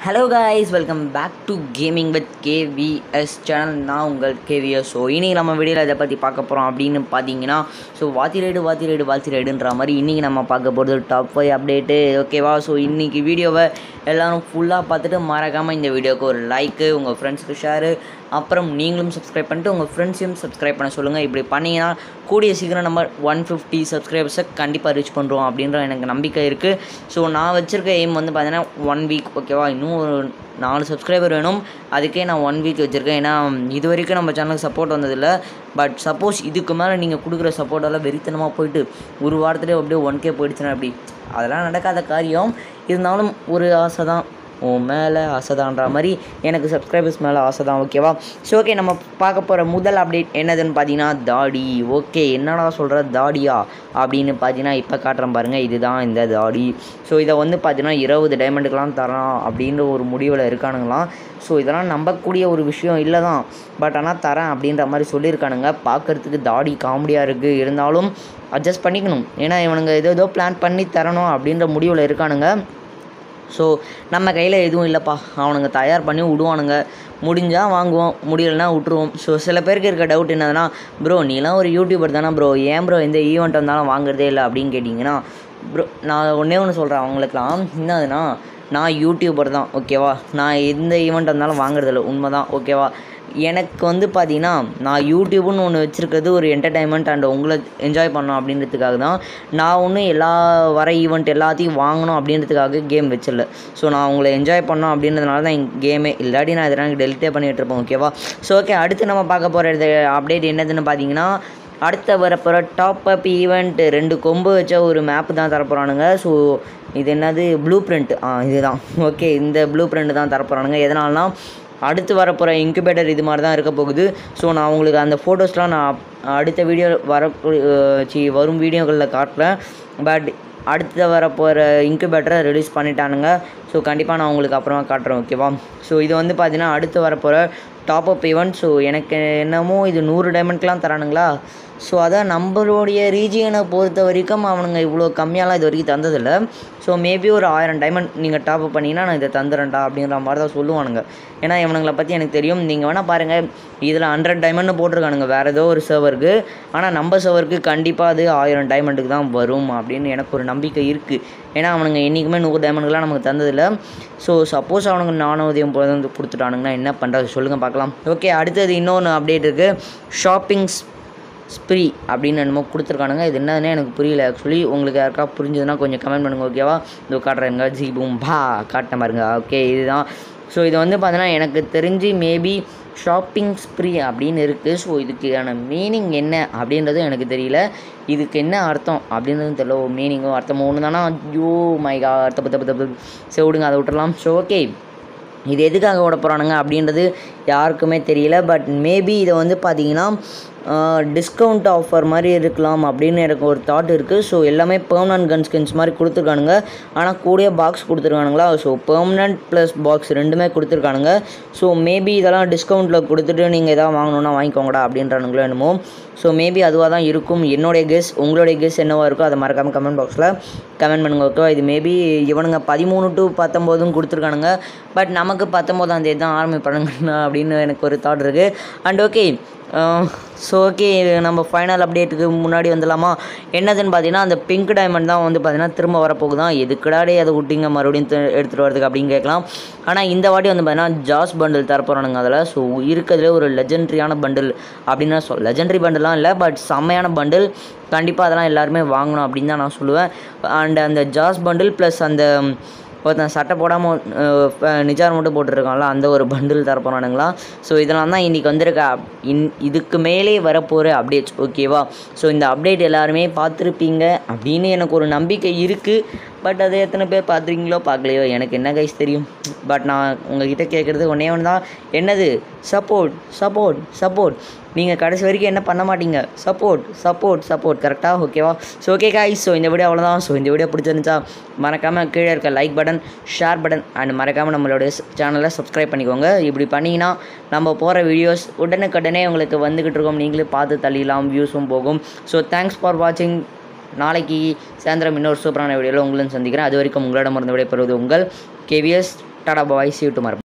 hello guys welcome back to gaming with KVS channel நான் உங்கள் KVS so இன்றைக்கி நம்ம வீடியோவில் இதை பற்றி பார்க்க போகிறோம் அப்படின்னு பார்த்தீங்கன்னா so Vaathi raid Vaathi raid Vaathi ரைடுன்ற மாதிரி இன்றைக்கி நம்ம பார்க்க போகிறது டாப் ஃபைவ் அப்டேட்டு ஓகேவா ஸோ இன்றைக்கி வீடியோவை எல்லோரும் ஃபுல்லாக பார்த்துட்டு மறக்காமல் இந்த வீடியோவுக்கு ஒரு லைக்கு உங்கள் ஃப்ரெண்ட்ஸ்க்கு ஷேரு அப்புறம் நீங்களும் சப்ஸ்கிரைப் பண்ணிட்டு உங்கள் ஃப்ரெண்ட்ஸையும் சப்ஸ்கிரைப் பண்ண சொல்லுங்கள் இப்படி பண்ணிங்கன்னா கூடிய சீக்கிரம் நம்ம ஒன் ஃபிஃப்டி சப்ஸ்கிரைபர்ஸை கண்டிப்பாக ரீச் பண்ணுறோம் அப்படின்ற எனக்கு நம்பிக்கை இருக்குது ஸோ நான் வச்சுருக்க எய்ம் வந்து பார்த்தீங்கன்னா ஒன் வீக் ஓகேவா இன்னும் ஒரு நாலு சப்ஸ்கிரைபர் வேணும் அதுக்கே நான் ஒன் வீக் வச்சுருக்கேன் ஏன்னா இது வரைக்கும் நம்ம சேனலுக்கு சப்போர்ட் வந்ததில்லை பட் சப்போஸ் இதுக்கு மேலே நீங்கள் கொடுக்குற சப்போர்ட்டெல்லாம் வெறித்தனமாக போயிட்டு ஒரு வாரத்துலேயே அப்படியே ஒன் கே போயிடுச்சுன்னா அப்படி அதெல்லாம் நடக்காத காரியம் இருந்தாலும் ஒரு ஆசை தான் உன் மேலே ஆசைதான்ற மாதிரி எனக்கு சப்ஸ்கிரைபர்ஸ் மேலே ஆசை தான் ஓகேவா ஸோ ஓகே நம்ம பார்க்க போகிற முதல் அப்டேட் என்னதுன்னு பார்த்தீங்கன்னா தாடி ஓகே என்னடா சொல்கிற தாடியா அப்படின்னு பார்த்தீங்கன்னா இப்போ காட்டுறேன் பாருங்கள் இதுதான் இந்த தாடி ஸோ இதை வந்து பார்த்தீங்கன்னா இருபது டைமண்டுக்கெலாம் தரலாம் அப்படின்ற ஒரு முடிவில் இருக்கானுங்களாம் ஸோ இதெல்லாம் நம்பக்கூடிய ஒரு விஷயம் இல்லை தான் பட் ஆனால் தரேன் அப்படின்ற மாதிரி சொல்லியிருக்கானுங்க பார்க்குறதுக்கு தாடி காமெடியாக இருக்குது இருந்தாலும் அட்ஜஸ்ட் பண்ணிக்கணும் ஏன்னா இவனுங்க ஏதோ ஏதோ பிளான் பண்ணி தரணும் அப்படின்ற முடிவில் இருக்கானுங்க ஸோ நம்ம கையில் எதுவும் இல்லைப்பா அவனுங்க தயார் பண்ணி விடுவானுங்க முடிஞ்சால் வாங்குவோம் முடியலைன்னா விட்ருவோம் ஸோ சில பேருக்கு இருக்க டவுட் என்னதுன்னா ப்ரோ நீலாம் ஒரு யூடியூபர் தானே ப்ரோ ஏன் ப்ரோ எந்த ஈவெண்ட் வந்தாலும் வாங்குறதே இல்லை அப்படின்னு கேட்டிங்கன்னா ப்ரோ நான் ஒன்றே ஒன்று சொல்கிறேன் அவங்களுக்குலாம் என்னதுன்னா நான் யூடியூபர் தான் ஓகேவா நான் எந்த ஈவெண்ட் வந்தாலும் வாங்குறதில்ல உண்மை தான் ஓகேவா எனக்கு வந்து பார்த்தீங்கன்னா நான் யூடியூப்னு ஒன்று வச்சுருக்கிறது ஒரு என்டர்டைன்மெண்ட் அண்ட் உங்களை என்ஜாய் பண்ணணும் அப்படின்றதுக்காக தான் நான் ஒன்றும் எல்லா வர ஈவெண்ட் எல்லாத்தையும் வாங்கணும் அப்படின்றதுக்காக கேம் வச்சிடல ஸோ நான் உங்களை என்ஜாய் பண்ணோம் அப்படின்றதுனால தான் என் கேமே இல்லாட்டி நான் இதெல்லாம் டெலிட்டே பண்ணிகிட்டு இருப்பேன் ஓகேவா ஸோ ஓகே அடுத்து நம்ம பார்க்க போகிற அப்டேட் என்னதுன்னு பார்த்தீங்கன்னா அடுத்த வரப்போகிற டாப் அப் ஈவெண்ட் ரெண்டு கொம்பு வச்ச ஒரு மேப்பு தான் தரப்போகிறானுங்க ஸோ இது என்னது ப்ளூ பிரிண்ட் ஆ இதுதான் ஓகே இந்த ப்ளூ பிரிண்ட் தான் தரப்போகிறானுங்க எதனால்னா அடுத்து வரப்போகிற இன்குபேட்டர் இது மாதிரி தான் இருக்க போகுது ஸோ நான் உங்களுக்கு அந்த ஃபோட்டோஸ்லாம் நான் அடுத்த வீடியோ வர சி வரும் வீடியோக்களில் காட்டுறேன் பட் அடுத்த வரப்போகிற இன்குபேட்டரை ரிலீஸ் பண்ணிட்டானுங்க ஸோ கண்டிப்பாக நான் உங்களுக்கு அப்புறமா காட்டுறேன் ஓகேவா ஸோ இது வந்து பார்த்தீங்கன்னா அடுத்து வரப்போகிற டாப் அப் ஈவெண்ட் ஸோ எனக்கு என்னமோ இது நூறு டைமண்ட்க்கெலாம் தரானுங்களா ஸோ அதான் நம்மளுடைய ரீஜியனை பொறுத்த வரைக்கும் அவனுங்க இவ்வளோ கம்மியாலாம் இது வரைக்கும் தந்ததில்லை ஸோ மேபி ஒரு ஆயிரம் டைமண்ட் நீங்கள் டாப் அப் பண்ணிங்கன்னா நான் இதை தந்துடுறேன்டா அப்படிங்கிற மாதிரி தான் சொல்லுவானுங்க ஏன்னா இவனுங்களை பற்றி எனக்கு தெரியும் நீங்கள் வேணால் பாருங்கள் இதில் ஹண்ட்ரட் டைமண்ட் போட்டிருக்கானுங்க வேறு ஏதோ ஒரு சர்வருக்கு ஆனால் நம்ம சர்வருக்கு கண்டிப்பாக அது ஆயிரம் டைமண்டுக்கு தான் வரும் அப்படின்னு எனக்கு ஒரு நம்பிக்கை இருக்குது ஏன்னா அவனுங்க என்றைக்குமே நூறு டைமண்டுக்கெலாம் நமக்கு தந்ததில்லை ஸோ சப்போஸ் அவனுங்க நானூதியம் வந்து கொடுத்துட்டானுங்கன்னா என்ன பண்ணுறது சொல்லுங்கள் பார்க்கலாம் ஓகே அடுத்தது இன்னொன்று அப்டேட் இருக்குது ஷாப்பிங்ஸ் ஸ்ப்ரீ அப்படின்னு என்னமோ கொடுத்துருக்கானுங்க இது என்னதுன்னு எனக்கு புரியல ஆக்சுவலி உங்களுக்கு யாருக்கா புரிஞ்சதுன்னா கொஞ்சம் கமெண்ட் பண்ணுங்கள் ஓகேவா இதோ காட்டுறேங்க ஜி பூம் பா காட்டேன் பாருங்க ஓகே இதுதான் ஸோ இது வந்து பார்த்தீங்கன்னா எனக்கு தெரிஞ்சு மேபி ஷாப்பிங் ஸ்ப்ரீ அப்படின்னு இருக்குது ஸோ இதுக்கான மீனிங் என்ன அப்படின்றது எனக்கு தெரியல இதுக்கு என்ன அர்த்தம் அப்படின்றதும் தெரியல ஒரு மீனிங்கோ அர்த்தமோ ஒன்று தானே ஐயோ மைகா தப்பு தப்பு தப்பு சரி விடுங்க அதை விட்டுறலாம் ஸோ ஓகே இது எதுக்காக ஓட போகிறானுங்க அப்படின்றது யாருக்குமே தெரியல பட் மேபி இதை வந்து பார்த்தீங்கன்னா டிஸ்கவுண்ட் ஆஃபர் மாதிரி இருக்கலாம் அப்படின்னு எனக்கு ஒரு தாட் இருக்குது ஸோ எல்லாமே பெர்மனன்ட் கன் ஸ்கின்ஸ் மாதிரி கொடுத்துருக்கானுங்க ஆனால் கூடிய பாக்ஸ் கொடுத்துருக்கானுங்களா ஸோ பெர்மனன்ட் ப்ளஸ் பாக்ஸ் ரெண்டுமே கொடுத்துருக்கானுங்க ஸோ மேபி இதெல்லாம் டிஸ்கவுண்ட்டில் கொடுத்துட்டு நீங்கள் எதாவது வாங்கணுன்னா வாங்கிக்கோங்கடா அப்படின்றானுங்களோ என்னமோ ஸோ மேபி அதுவாக தான் இருக்கும் என்னுடைய கெஸ் உங்களுடைய கெஸ் என்னவாக இருக்கோ அதை மறக்காமல் கமெண்ட் பாக்ஸில் கமெண்ட் பண்ணுங்க ஓகேவா இது மேபி இவனுங்க பதிமூணு டு பத்தொம்போதும் கொடுத்துருக்கானுங்க பட் நமக்கு பத்தொம்போதாம் தேதி தான் ஆரம்பிப்பானுங்க அப்படின்னு எனக்கு ஒரு தாட் இருக்குது அண்ட் ஓகே ஸோ ஓகே நம்ம ஃபைனல் அப்டேட்டுக்கு முன்னாடி வந்துடலாமா என்னதுன்னு பார்த்தீங்கன்னா அந்த பிங்க் டைமண்ட் தான் வந்து பார்த்தீங்கன்னா திரும்ப வரப்போகுதான் எதுக்குடாடே அதை விட்டிங்க மறுபடியும் எடுத்துகிட்டு வரதுக்கு அப்படின்னு கேட்கலாம் ஆனால் இந்த வாட்டி வந்து பார்த்தீங்கன்னா ஜாஸ் பண்டில் தரப்போகிறானுங்க அதில் ஸோ இருக்கிறதுல ஒரு லெஜெண்ட்ரியான பண்டில் அப்படின்னா சொல் லெஜெண்ட்ரி பண்டிலாம் இல்லை பட் செம்மையான பண்டில் கண்டிப்பாக அதெல்லாம் எல்லாருமே வாங்கணும் அப்படின்னு தான் நான் சொல்லுவேன் அண்ட் அந்த ஜாஸ் பண்டில் ப்ளஸ் அந்த ஒருத்தன் சட்டை போடாமல் நிஜார் மட்டும் போட்டுருக்கான்ல அந்த ஒரு பண்டில் தரப்போனானுங்களா ஸோ இதெல்லாம் தான் இன்றைக்கி வந்திருக்க இன் இதுக்கு மேலே வரப்போகிற அப்டேட்ஸ் ஓகேவா ஸோ இந்த அப்டேட் எல்லாருமே பார்த்துருப்பீங்க அப்படின்னு எனக்கு ஒரு நம்பிக்கை இருக்குது பட் அதை எத்தனை பேர் பார்த்துருக்கீங்களோ பார்க்கலையோ எனக்கு என்ன கைஸ் தெரியும் பட் நான் உங்ககிட்ட கேட்குறது ஒன்றே ஒன்று தான் என்னது சப்போர்ட் சப்போர்ட் சப்போர்ட் நீங்கள் கடைசி வரைக்கும் என்ன பண்ண மாட்டீங்க சப்போர்ட் சப்போர்ட் சப்போர்ட் கரெக்டாக ஓகேவா ஸோ ஓகே காய்ஸ் ஸோ இந்த வீடியோ அவ்வளோதான் ஸோ இந்த வீடியோ பிடிச்சிருந்துச்சா மறக்காமல் கீழே இருக்க like button share button and மறக்காமல் நம்மளோட சேனலை சப்ஸ்கிரைப் பண்ணிக்கோங்க இப்படி பண்ணிங்கன்னா நம்ம போகிற வீடியோஸ் உடனுக்குடனே உங்களுக்கு வந்துக்கிட்டு இருக்கோம் நீங்களே பார்த்து தள்ளிடலாம் வியூஸும் போகும் ஸோ தேங்க்ஸ் ஃபார் வாட்சிங் நாளைக்கு சாயந்தரம் இன்னொரு சூப்பரான வீடியோவில் உங்களும் சந்திக்கிறேன் அது வரைக்கும் உங்களிடமிருந்து விடைபெறுவது உங்கள் KVS tata bye see to